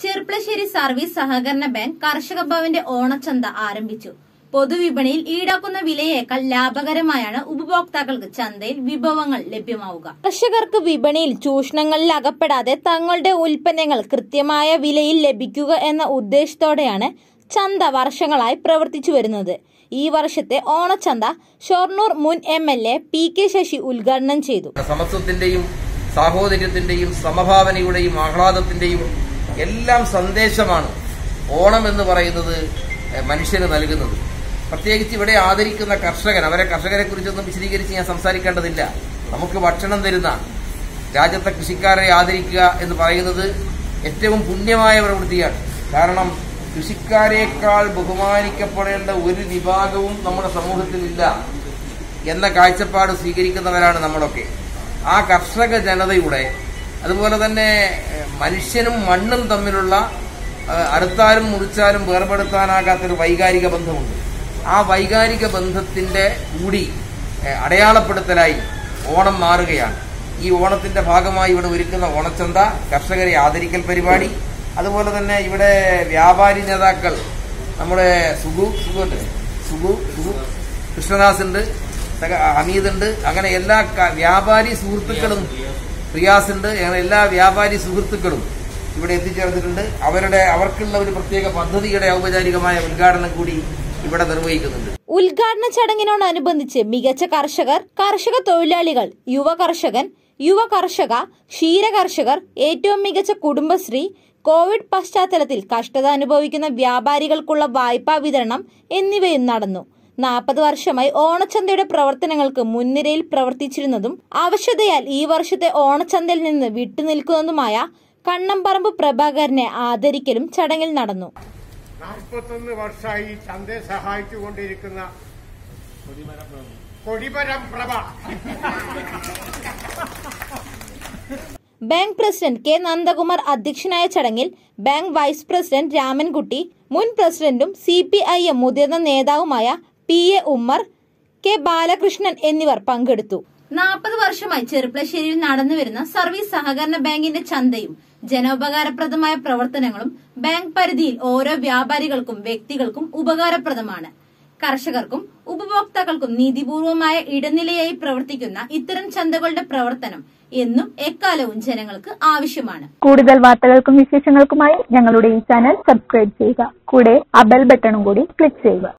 Cherpulassery service സഹകരണ bank കർഷക ഭവന്റെ ഓണച്ചന്ത ആരംഭിച്ചു പൊതുവിപണിയിൽ ഈടാക്കുന്ന വിലയേക്കാൾ ലാഭകരമായാണ് ഉപഭോക്താക്കൾക്ക് ചന്തയിൽ വിഭവങ്ങൾ ലഭ്യമാവുക കർഷകർക്ക് വിപണിയിൽ ചൂഷണങ്ങളിൽ അകപ്പെടാതെ തങ്ങളുടെ ഉൽപ്പന്നങ്ങൾ കൃത്യമായ വിലയിൽ ലഭിക്കുക എന്ന ഉദ്ദേശത്തോടെയാണ് ചന്ത വർഷങ്ങളായി പ്രവർത്തിച്ചു വരുന്നത് ഈ വർഷത്തെ ഓണച്ചന്ത ഷൊർണൂർ മുൻ M L A P K Sasi ഉദ്ഘാടനം ചെയ്തു സമത്വത്തിന്റെയും സാഹോദര്യത്തിന്റെയും സമഭാവനയുടെയും ആഹ്ലാദത്തിന്റെയും എല്ലാം സന്ദേശമാണ് ഓണം എന്ന് പറയുന്നത് എഹ്, മനുഷ്യന് നൽകുന്നത് പ്രത്യേകിച്ച് ഇവിടെ ആദരിക്കുന്ന കർഷകൻ അവരെ കർഷകരെ കുറിച്ചൊന്നും വിശദീകരിച്ച് ഞാൻ സംസാരിക്കേണ്ടതില്ല നമുക്ക് ഭക്ഷണം തരുന്ന രാജ്യത്തെ കൃഷിക്കാരെ ആദരിക്കുക എന്ന് പറയുന്നത് ഏറ്റവും പുണ്യമായ പ്രവൃത്തിയാണ് കാരണം കൃഷിക്കാരേക്കാൾ ബഹുമാനിക്കപ്പെടേണ്ട ഒരു വിഭാഗവും നമ്മുടെ സമൂഹത്തിലില്ല എന്ന കാഴ്ചപ്പാട് സ്വീകരിക്കുന്നവരാണ് നമ്മളൊക്കെ ആ കർഷക ജനതയുടെ അതുപോലെ തന്നെ ഏഹ്, മനുഷ്യനും മണ്ണും തമ്മിലുള്ള ഏഹ്, അറുത്താലും മുറിച്ചാലും വേർപെടുത്താനാകാത്തൊരു വൈകാരിക ബന്ധമുണ്ട് ആ വൈകാരിക ബന്ധത്തിന്റെ കൂടി ഏഹ്, അടയാളപ്പെടുത്തലായി ഓണം മാറുകയാണ് ഈ ഓണത്തിന്റെ ഭാഗമായി ഇവിടെ ഒരുക്കുന്ന ഓണച്ചന്ത കർഷകരെ ആദരിക്കൽ പരിപാടി അതുപോലെ തന്നെ ഇവിടെ വ്യാപാരി നേതാക്കൾ നമ്മുടെ സുഗു സുഗു ഉണ്ട് സുഗു സുഗു കൃഷ്ണദാസ് ഉണ്ട് സക- ഹമീദ് ഉണ്ട് അങ്ങനെ എല്ലാ ക- വ്യാപാരി സുഹൃത്തുക്കളും പ്രിയാസ് ഉണ്ട് അങ്ങനെ എല്ലാ വ്യാപാരി സുഹൃത്തുക്കളും ഇവിടെ എത്തിച്ചേർന്നിട്ടുണ്ട് അവരുടെ അവർക്കുള്ള ഒരു പ്രത്യേക പദ്ധതിയുടെ ഔപചാരികമായ ഉദ്ഘാടനം കൂടി ഇവിടെ നിർവഹിക്കുന്നുണ്ട് ഉദ്ഘാടന ചടങ്ങിനോടനുബന്ധിച്ച് മികച്ച കർഷകർ കർഷക തൊഴിലാളികൾ യുവ കർഷകൻ യുവ കർഷക ക്ഷീര കർഷകർ ഏറ്റവും മികച്ച കുടുംബശ്രീ കോവിഡ് പശ്ചാത്തലത്തിൽ കഷ്ടത അനുഭവിക്കുന്ന വ്യാപാരികൾക്കുള്ള വായ്പാ വിതരണം എന്നിവയും നടന്നു നാൽപ്പത് വർഷമായി ഓണച്ചന്തയുടെ പ്രവർത്തനങ്ങൾക്ക് മുൻനിരയിൽ പ്രവർത്തിച്ചിരുന്നതും ആവശ്യതയാൽ ഈ വർഷത്തെ ഓണച്ചന്തയിൽ നിന്ന് വിട്ടുനിൽക്കുന്നതുമായ കണ്ണമ്പറമ്പ് പ്രഭാകരനെ ആദരിക്കലും ചടങ്ങിൽ നടന്നു നാൽപ്പത്തൊന്ന് വർഷമായി ഈ ചന്തയെ സഹായിച്ചുകൊണ്ടിരിക്കുന്ന കൊടിമരം Prabha bank president K Nandakumar അധ്യക്ഷനായ ചടങ്ങിൽ ബാങ്ക് വൈസ് പ്രസിഡന്റ് രാമൻകുട്ടി മുൻ പ്രസിഡന്റും സി പി ഐ എം മുതിർന്ന നേതാവുമായ P A Ummer K Balakrishnan എന്നിവർ പങ്കെടുത്തു നാൽപ്പത് വർഷമായി ചെറുപ്പളശ്ശേരിയിൽ നടന്നുവരുന്ന സർവീസ് സഹകരണ ബാങ്കിന്റെ ചന്തയും ജനോപകാരപ്രദമായ പ്രവർത്തനങ്ങളും ബാങ്ക് പരിധിയിൽ ഓരോ വ്യാപാരികൾക്കും വ്യക്തികൾക്കും ഉപകാരപ്രദമാണ് കർഷകർക്കും ഉപഭോക്താക്കൾക്കും നീതിപൂർവമായ ഇടനിലയായി പ്രവർത്തിക്കുന്ന ഇത്തരം ചന്തകളുടെ പ്രവർത്തനം എന്നും എക്കാലവും ജനങ്ങൾക്ക് ആവശ്യമാണ് കൂടുതൽ വാർത്തകൾക്കും വിശേഷങ്ങൾക്കുമായി ഞങ്ങളുടെ ഈ ചാനൽ സബ്സ്ക്രൈബ് ചെയ്യുക കൂടെ ആ ബെൽ ബട്ടണും കൂടി ക്ലിക്ക് ചെയ്യുക